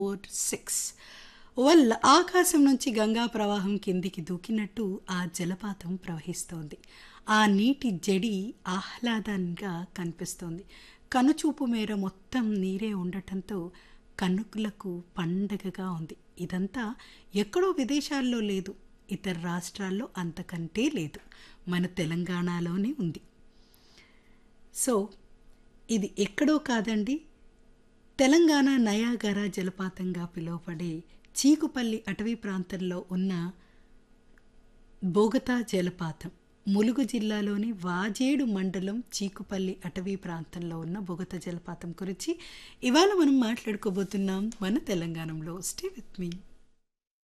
four six వల్ల ఆకాశం నుంచి గంగా ప్రవాహం కిందికి దూకినట్టు ఆ జలపాతం ప్రవహిస్తోంది ఆ నీటి జడి ఆహ్లాదంగా కనిపిస్తోంది కనుచూపు మేర మొత్తం నీరే ఉండటంతో కనుకులకు పండగగా ఉంది ఇదంతా ఎక్కడో విదేశాల్లో లేదు ఇతర రాష్ట్రాల్లో అంతకంటే లేదు మన తెలంగాణలోనే ఉంది సో ఇది ఎక్కడో కాదండి తెలంగాణ నయాగరా జలపాతంగా పిలువబడే చీకుపల్లి అటవీ ప్రాంతంలో ఉన్న బోగతా జలపాతం ములుగు జిల్లాలోని వాజేడు మండలం చీకుపల్లి అటవీ ప్రాంతంలో ఉన్న బొగత జలపాతం గురించి ఇవాళ మనం మాట్లాడుకోబోతున్నాం మన తెలంగాణలో స్టే విత్ మీ